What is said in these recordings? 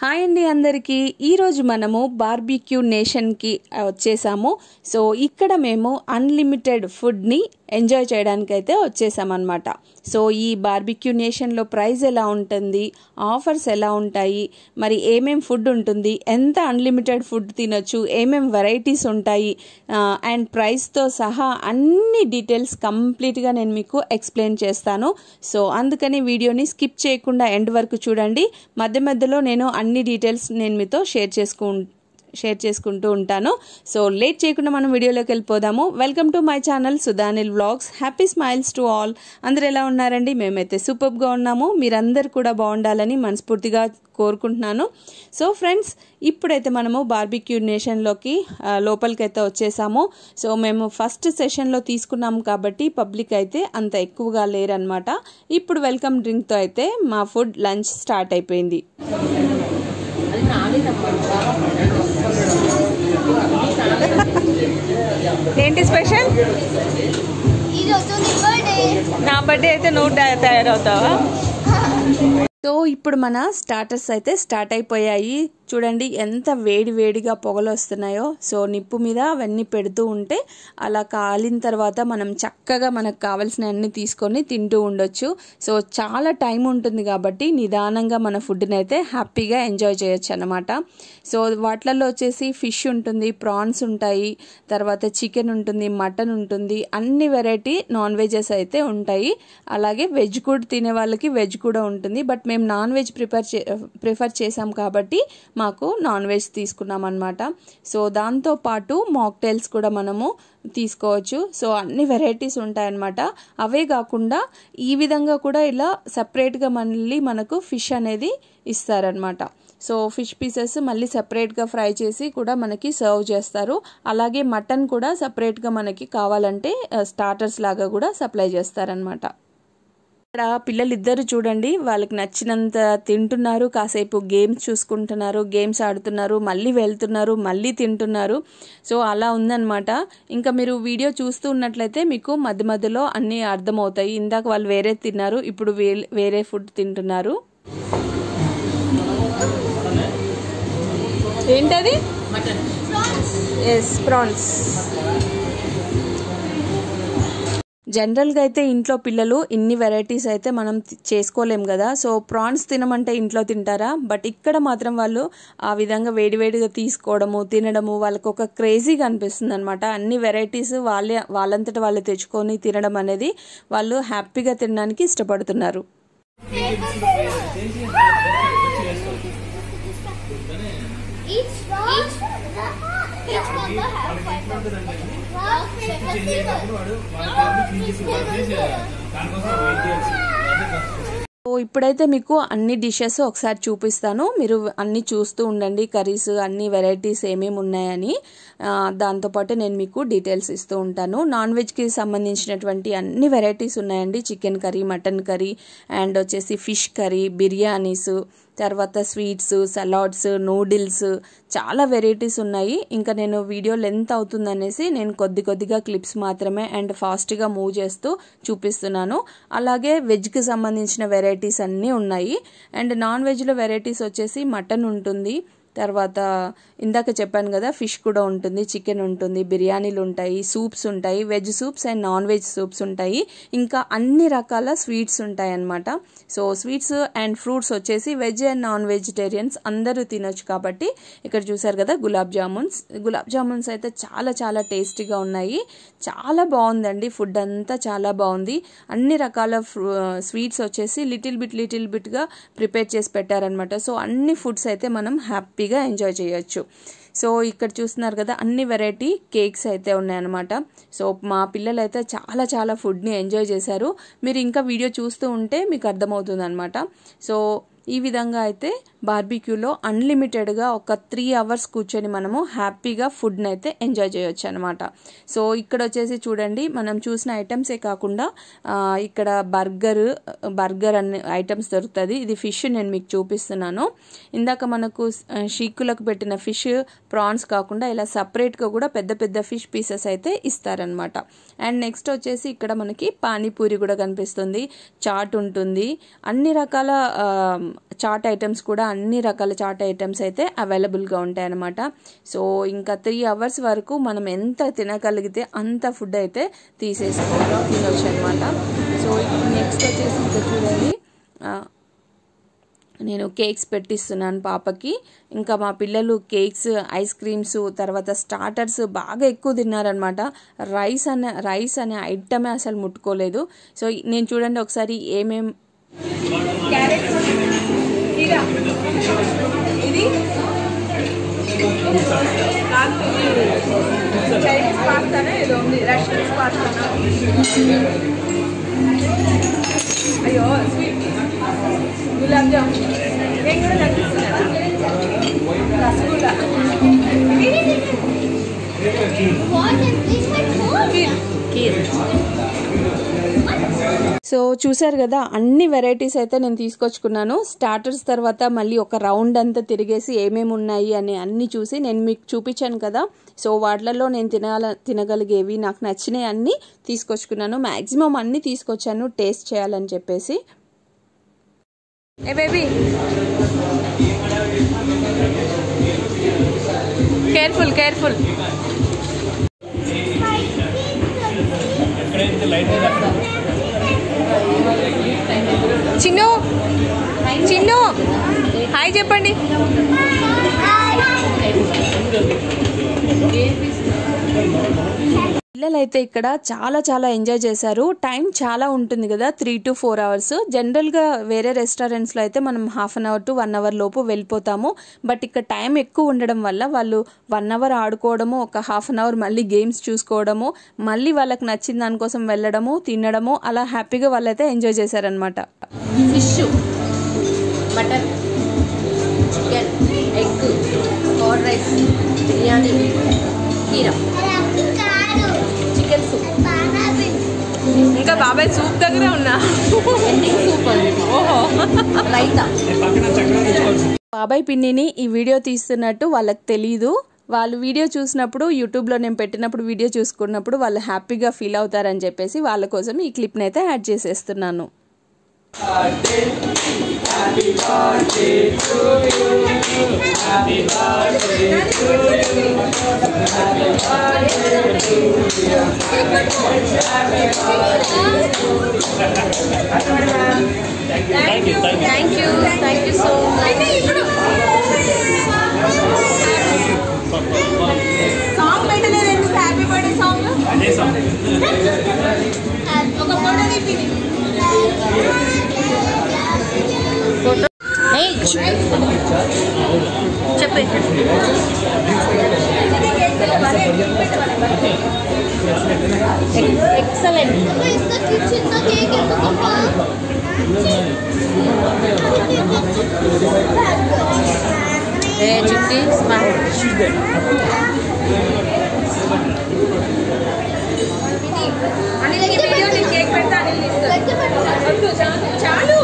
Hi అండి అందరికీ ఈరోజు మనము బార్బిక్యూ నేషన్కి వచ్చేసాము సో ఇక్కడ మేము అన్లిమిటెడ్ ఫుడ్ని ఎంజాయ్ చేయడానికి అయితే వచ్చేసామన్నమాట సో ఈ బార్బిక్యూ నేషన్లో ప్రైస్ ఎలా ఉంటుంది ఆఫర్స్ ఎలా ఉంటాయి మరి ఏమేం ఫుడ్ ఉంటుంది ఎంత అన్లిమిటెడ్ ఫుడ్ తినొచ్చు ఏమేం వెరైటీస్ ఉంటాయి అండ్ ప్రైస్తో సహా అన్ని డీటెయిల్స్ కంప్లీట్గా నేను మీకు ఎక్స్ప్లెయిన్ చేస్తాను సో అందుకని వీడియోని స్కిప్ చేయకుండా ఎండ్ వరకు చూడండి మధ్య మధ్యలో నేను అన్ని డీటెయిల్స్ నేను మీతో షేర్ చేసుకు షేర్ చేసుకుంటూ ఉంటాను సో లేట్ చేయకుండా మనం వీడియోలోకి వెళ్ళిపోదాము welcome to my channel Sudhanil vlogs happy smiles to all అందరు ఎలా ఉన్నారండి మేమైతే సూపర్గా ఉన్నాము మీరందరు కూడా బాగుండాలని మనస్ఫూర్తిగా కోరుకుంటున్నాను సో ఫ్రెండ్స్ ఇప్పుడైతే మనము బార్బిక్యూ నేషన్లోకి లోపలికైతే వచ్చేసాము సో మేము ఫస్ట్ సెషన్లో తీసుకున్నాము కాబట్టి పబ్లిక్ అయితే అంత ఎక్కువగా లేరనమాట ఇప్పుడు వెల్కమ్ డ్రింక్తో అయితే మా ఫుడ్ లంచ్ స్టార్ట్ అయిపోయింది ఏంటి స్పెషల్ ఈరోజు నీ బర్త్డే నా బర్త్డే అయితే నువ్వు తయా- తయారవుతావా సో ఇప్పుడు మన స్టార్టర్స్ అయితే స్టార్ట్ అయిపోయాయి చూడండి ఎంత వేడి వేడిగా పొగలు వస్తున్నాయో సో నిప్పు మీద అవన్నీ పెడుతూ ఉంటే అలా కాలిన తర్వాత మనం చక్కగా మనకు కావాల్సిన అన్ని తీసుకొని తింటూ ఉండొచ్చు సో చాలా టైం ఉంటుంది కాబట్టి నిదానంగా మన ఫుడ్ని అయితే హ్యాపీగా ఎంజాయ్ చేయొచ్చు అనమాట సో వాటిలలో వచ్చేసి ఫిష్ ఉంటుంది ప్రాన్స్ ఉంటాయి తర్వాత చికెన్ ఉంటుంది మటన్ ఉంటుంది అన్ని వెరైటీ నాన్ వెజెస్ అయితే ఉంటాయి అలాగే వెజ్ కూడా తినే వాళ్ళకి వెజ్ కూడా ఉంటుంది బట్ మేము నాన్ వెజ్ ప్రిపేర్ చే ప్రిఫర్ చేసాం కాబట్టి మాకు నాన్ వెజ్ తీసుకున్నాం అనమాట సో దాంతో పాటు మాక్టైల్స్ కూడా మనము తీసుకోవచ్చు సో అన్ని వెరైటీస్ ఉంటాయన్నమాట అవే కాకుండా ఈ విధంగా కూడా ఇలా సపరేట్గా మళ్ళీ మనకు ఫిష్ అనేది ఇస్తారనమాట సో ఫిష్ పీసెస్ మళ్ళీ సపరేట్గా ఫ్రై చేసి కూడా మనకి సర్వ్ చేస్తారు అలాగే మటన్ కూడా సపరేట్గా మనకి కావాలంటే స్టార్టర్స్ లాగా కూడా సప్లై చేస్తారనమాట ఇక్కడ పిల్లలు ఇద్దరు చూడండి వాళ్ళకి నచ్చినంత తింటున్నారు కాసేపు గేమ్స్ చూసుకుంటున్నారు గేమ్స్ ఆడుతున్నారు మళ్ళీ వెళ్తున్నారు మళ్ళీ తింటున్నారు సో అలా ఉందన్నమాట ఇంకా మీరు వీడియో చూస్తూ ఉన్నట్లయితే మీకు మధ్య మధ్యలో అన్నీ అర్థమవుతాయి ఇందాక వాళ్ళు వేరే తిన్నారు ఇప్పుడు వేరే ఫుడ్ తింటున్నారు ఏంటది ఎస్ ప్రాన్స్ జనరల్గా అయితే ఇంట్లో పిల్లలు ఇన్ని వెరైటీస్ అయితే మనం చేసుకోలేం కదా సో ప్రాన్స్ తినమంటే ఇంట్లో తింటారా బట్ ఇక్కడ మాత్రం వాళ్ళు ఆ విధంగా వేడివేడిగా తీసుకోవడము తినడము వాళ్ళకి ఒక క్రేజీగా అనిపిస్తుంది అనమాట అన్ని వెరైటీస్ వాళ్ళే వాళ్ళంతట వాళ్ళు తెచ్చుకొని తినడం అనేది వాళ్ళు హ్యాపీగా తినడానికి ఇష్టపడుతున్నారు Each frog, each member has five frog, so ఇప్పుడైతే మీకు అన్ని డిషెస్ ఒకసారి చూపిస్తాను మీరు అన్ని చూస్తూ ఉండండి కర్రీస్ అన్ని వెరైటీస్ ఏమేమి ఉన్నాయని దాంతోపాటు నేను మీకు డీటెయిల్స్ ఇస్తూ ఉంటాను నాన్ వెజ్కి సంబంధించినటువంటి అన్ని వెరైటీస్ ఉన్నాయండి chicken curry mutton curry and వచ్చేసి ఫిష్ కర్రీ బిర్యానీస్ తర్వాత స్వీట్స్ సలాడ్స్ నూడిల్స్ చాలా వెరైటీస్ ఉన్నాయి ఇంకా నేను వీడియో లెంత్ అవుతుంది అనేసి నేను కొద్ది కొద్దిగా క్లిప్స్ మాత్రమే అండ్ ఫాస్ట్గా మూవ్ చేస్తూ చూపిస్తున్నాను అలాగే వెజ్కి సంబంధించిన వెరైటీస్ అన్నీ ఉన్నాయి అండ్ నాన్ వెజ్లో వెరైటీస్ వచ్చేసి మటన్ ఉంటుంది తర్వాత ఇందాక చెప్పాను కదా ఫిష్ కూడా ఉంటుంది చికెన్ ఉంటుంది బిర్యానీలు ఉంటాయి సూప్స్ ఉంటాయి veg soups and non veg soups ఉంటాయి ఇంకా అన్ని రకాల స్వీట్స్ ఉంటాయి అన్నమాట సో స్వీట్స్ అండ్ ఫ్రూట్స్ వచ్చేసి వెజ్ అండ్ నాన్ వెజిటేరియన్స్ అందరూ తినొచ్చు కాబట్టి ఇక్కడ చూసారు కదా గులాబ్ జామున్స్ గులాబ్ జామున్స్ అయితే చాలా చాలా టేస్టీగా ఉన్నాయి చాలా బాగుందండి ఫుడ్ అంతా చాలా బాగుంది అన్ని రకాల స్వీట్స్ వచ్చేసి లిటిల్ బిట్ లిటిల్ బిట్గా ప్రిపేర్ చేసి పెట్టారనమాట సో అన్ని ఫుడ్స్ అయితే మనం హ్యాపీ హ్యాపీగా ఎంజాయ్ చేయొచ్చు సో ఇక్కడ చూస్తున్నారు కదా అన్ని వెరైటీ కేక్స్ అయితే ఉన్నాయన్నమాట సో మా పిల్లలు అయితే చాలా చాలా ఫుడ్ని ఎంజాయ్ చేశారు మీరు ఇంకా వీడియో చూస్తూ ఉంటే మీకు అర్థమవుతుంది అనమాట సో ఈ విధంగా అయితే బార్బిక్యూలో అన్లిమిటెడ్గా ఒక త్రీ అవర్స్ కూర్చొని మనము హ్యాపీగా ఫుడ్ని అయితే ఎంజాయ్ చేయొచ్చు అనమాట సో ఇక్కడ వచ్చేసి చూడండి మనం చూసిన ఐటమ్సే కాకుండా ఇక్కడ బర్గర్ బర్గర్ అనే ఐటమ్స్ దొరుకుతుంది ఇది ఫిష్ నేను మీకు చూపిస్తున్నాను ఇందాక మనకు షీకులకు పెట్టిన ఫిష్ ప్రాన్స్ కాకుండా ఇలా సపరేట్గా కూడా పెద్ద పెద్ద ఫిష్ పీసెస్ అయితే ఇస్తారనమాట అండ్ నెక్స్ట్ వచ్చేసి ఇక్కడ మనకి పానీపూరి కూడా కనిపిస్తుంది చాట్ ఉంటుంది అన్ని రకాల చాట్ ఐటమ్స్ కూడా అన్ని రకాల చాట్ ఐటమ్స్ అయితే అవైలబుల్గా ఉంటాయి అన్నమాట సో ఇంకా త్రీ అవర్స్ వరకు మనం ఎంత తినగలిగితే అంత ఫుడ్ అయితే తీసేసుకోవాలి తినొచ్చు అనమాట సో నెక్స్ట్ వచ్చేసి ఇంకా చూడండి ఆ, నేను కేక్స్ పెట్టిస్తున్నాను పాపకి ఇంకా మా పిల్లలు కేక్స్ ఐస్ క్రీమ్స్ తర్వాత స్టార్టర్స్ బాగా ఎక్కువ తిన్నారనమాట రైస్ అనే రైస్ అనే ఐటమే అసలు ముట్టుకోలేదు సో నేను చూడండి ఒకసారి ఏమేం ఇది చైనీస్ పాస్తానే ఏదో ఉంది రష్యన్స్ పాస్తానా అయ్యో స్వీట్ గులాబ్ జామ్ నేను కూడా కనిపిస్తున్నాడా rasgulla What is this one for? So చూశారు కదా అన్ని వెరైటీస్ అయితే నేను తీసుకొచ్చుకున్నాను స్టార్టర్స్ తర్వాత మళ్ళీ ఒక రౌండ్ అంతా తిరిగేసి ఏమేమి ఉన్నాయి అని అన్ని చూసి నేను మీకు చూపించాను కదా సో వాటిలలో నేను తినాల తినగలిగేవి నాకు నచ్చినవి అన్నీ తీసుకొచ్చుకున్నాను మ్యాక్సిమం అన్నీ తీసుకొచ్చాను టేస్ట్ చేయాలని చెప్పేసి ఏ baby careful careful Chinnu Chinnu hi చెప్పండి పిల్లలైతే ఇక్కడ చాలా చాలా ఎంజాయ్ చేశారు టైం చాలా ఉంటుంది కదా త్రీ టు ఫోర్ అవర్స్ జనరల్గా వేరే రెస్టారెంట్స్లో అయితే మనం half an hour to one hour లోపు వెళ్ళిపోతాము బట్ ఇక్కడ టైం ఎక్కువ ఉండడం వల్ల వాళ్ళు వన్ అవర్ ఆడుకోవడము ఒక హాఫ్ అన్ అవర్ మళ్ళీ గేమ్స్ చూసుకోవడము మళ్ళీ వాళ్ళకి నచ్చిన దానికోసం వెళ్ళడము తినడము అలా హ్యాపీగా వాళ్ళైతే ఎంజాయ్ చేశారనమాట fish mutton chicken egg curd rice biryani కీరా చికెన్ సూప్ ఇంకా బాబాయ్ సూప్ దగ్గరే ఉన్నా ఎండింగ్ సూప్ ఉంది ఓహో రైతా బాబాయ్ పిన్నిని ఈ వీడియో తీస్తున్నట్టు వాళ్ళకి తెలీదు వాళ్ళు వీడియో చూసినప్పుడు యూట్యూబ్లో నేను పెట్టినప్పుడు వీడియో చూసుకున్నప్పుడు వాళ్ళు హ్యాపీగా ఫీల్ అవుతారని చెప్పేసి వాళ్ళ కోసం ఈ క్లిప్ని అయితే యాడ్ చేసేస్తున్నాను thank you thank you so song పెట్టలేదు ఎందుకు హ్యాపీ బర్త్డే సాంగ్ ఒక ఫోటో తీపి చెప్పే ఎక్సలెంట్ इसका किचन का केक है तो ఏ చిట్టి స్మైల్ అనిల్ వీడియో నేను కేక్ పెడతా అనిల్ తీస్తాను వద్దు చాలు చాలు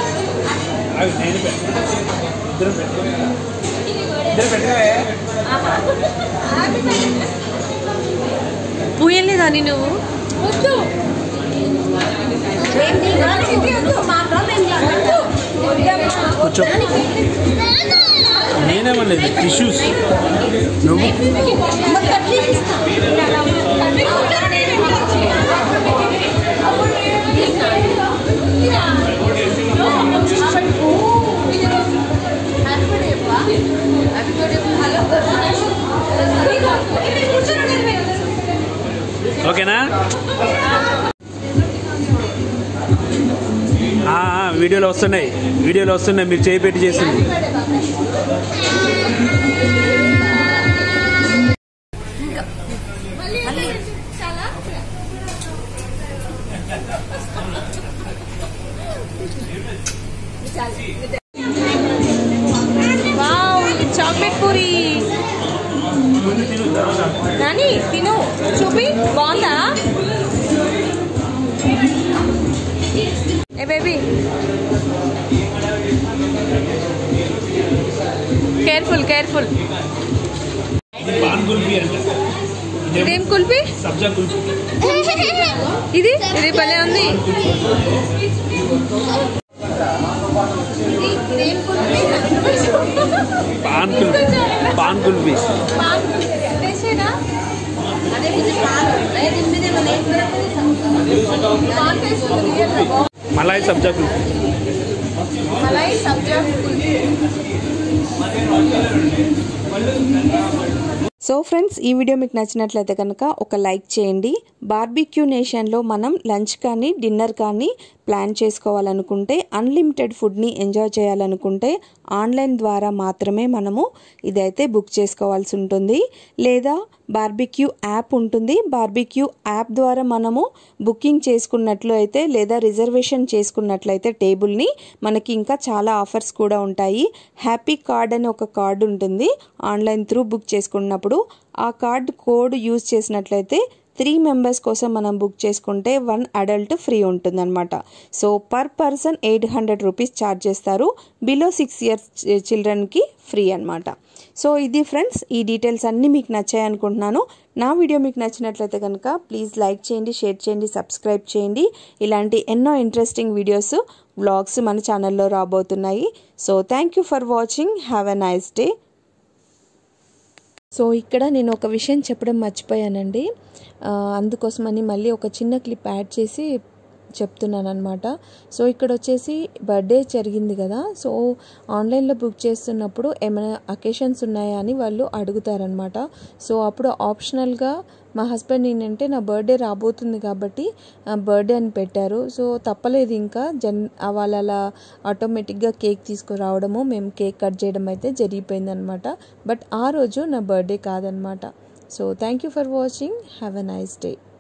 పూయలేదా నువ్వు వద్దు కూర్చో నేనేమలేదు టిష్యూస్ నువ్వు ఓకేనా ఆ, ఆ, వీడియోలో వస్తున్నాయి వీడియోలో వస్తున్నాయి మీరు చేయి పెట్టి చేసింది వావ్ చాక్లెట్ పూరి నాని తిను చూపి బాగుందా ఏ baby careful careful paan kulfi అంటే ఇదేం కుల్ఫీ సబ్జా కుల్ఫీ ఇది ఇది భలే ఉంది ఇది పాన్ కుల్ఫీ పాన్ కుల్ఫీ టేస్టేనా అదే కొంచెం పాలు అదే దీని మీద ఏమన్నా వేసుకున్నప్పుడు పాన్ టేస్ట్ ఉంది రియల్గా బాగుంది మలాయ్ సబ్జా కుల్ఫీ మలై సబ్జా సో ఫ్రెండ్స్ ఈ వీడియో మీకు నచ్చినట్లయితే కనుక ఒక లైక్ చేయండి బార్బిక్యూ నేషన్లో మనం లంచ్ కానీ డిన్నర్ కానీ ప్లాన్ చేసుకోవాలనుకుంటే అన్లిమిటెడ్ ఫుడ్ని ఎంజాయ్ చేయాలనుకుంటే ఆన్లైన్ ద్వారా మాత్రమే మనము ఇదైతే బుక్ చేసుకోవాల్సి ఉంటుంది లేదా బార్బిక్యూ యాప్ ఉంటుంది బార్బిక్యూ యాప్ ద్వారా మనము బుకింగ్ చేసుకున్నట్లు అయితే లేదా రిజర్వేషన్ చేసుకున్నట్లయితే టేబుల్ని మనకి ఇంకా చాలా ఆఫర్స్ కూడా ఉంటాయి హ్యాపీ కార్డ్ అని ఒక కార్డు ఉంటుంది ఆన్లైన్ త్రూ బుక్ చేసుకున్నప్పుడు ఆ కార్డ్ కోడ్ యూజ్ చేసినట్లయితే త్రీ మెంబర్స్ కోసం మనం బుక్ చేసుకుంటే వన్ అడల్ట్ ఫ్రీ ఉంటుందన్నమాట so per person eight hundred rupees charge చేస్తారు బిలో సిక్స్ ఇయర్స్ చిల్డ్రన్కి ఫ్రీ అనమాట సో ఇది ఫ్రెండ్స్ ఈ డీటెయిల్స్ అన్నీ మీకు నచ్చాయి అనుకుంటున్నాను నా వీడియో మీకు నచ్చినట్లయితే కనుక ప్లీజ్ లైక్ చేయండి షేర్ చేయండి సబ్స్క్రైబ్ చేయండి ఇలాంటి ఎన్నో ఇంట్రెస్టింగ్ వీడియోస్ వ్లాగ్స్ మన ఛానల్లో రాబోతున్నాయి so thank you for watching have a nice day so ఇక్కడ నేను ఒక విషయం చెప్పడం మర్చిపోయానండి ఆ, అందుకోసమని మళ్ళీ ఒక చిన్న క్లిప్ యాడ్ చేసి చెప్తున్నాను అనమాట సో ఇక్కడ వచ్చేసి బర్త్డే జరిగింది కదా సో ఆన్లైన్లో బుక్ చేస్తున్నప్పుడు ఏమైనా అకేషన్స్ ఉన్నాయా అని వాళ్ళు అడుగుతారనమాట సో అప్పుడు ఆప్షనల్గా మా హస్బెండ్ ఏంటంటే నా బర్త్డే రాబోతుంది కాబట్టి బర్త్డే అని పెట్టారు సో తప్పలేదు ఇంకా జన్ వాళ్ళు అలా ఆటోమేటిక్గా కేక్ తీసుకురావడము మేము కేక్ కట్ చేయడం అయితే జరిగిపోయిందనమాట బట్ ఆ రోజు నా బర్త్డే కాదనమాట so thank you for watching have a nice day